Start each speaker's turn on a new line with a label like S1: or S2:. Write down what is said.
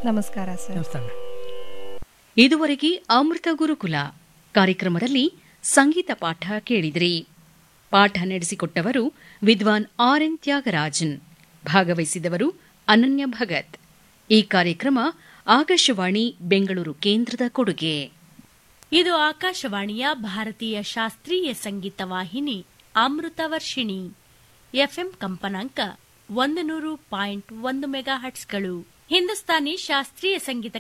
S1: ನಮಸ್ಕಾರ ಸರ್
S2: ನಮಸ್ಕಾರ
S3: ಇದುವರೆಗೆ ಅಮೃತ ಗುರುಕುಲ ಕಾರ್ಯಕ್ರಮದಲ್ಲಿ ಸಂಗೀತ ಪಾಠ ಕೇಳಿದ್ರಿ ಪಾಠ ನಡೆಸಿಕೊಟ್ಟವರು ವಿದ್ವಾನ್ ಆರ್ ಎನ್ ತ್ಯಾಗರಾಜನ್ ಭಾಗವಹಿಸಿದವರು ಅನನ್ಯ ಭಗತ್ ಈ ಕಾರ್ಯಕ್ರಮ ಆಕಾಶವಾಣಿ ಬೆಂಗಳೂರು ಕೇಂದ್ರದ ಕೊಡುಗೆ
S4: ಇದು ಆಕಾಶವಾಣಿಯ ಭಾರತೀಯ ಶಾಸ್ತ್ರೀಯ ಸಂಗೀತ ವಾಹಿನಿ ಅಮೃತ ವರ್ಷಿಣಿ ಎಫ್ಎಂ ಕಂಪನಾಂಕ ಒಂದು ನೂರು ಪಾಯಿಂಟ್ ಒಂದು ಮೆಗಾ ಹಟ್ಸ್ಗಳು ಹಿಂದೂಸ್ತಾನಿ ಶಾಸ್ತ್ರೀಯ ಸಂಗೀತ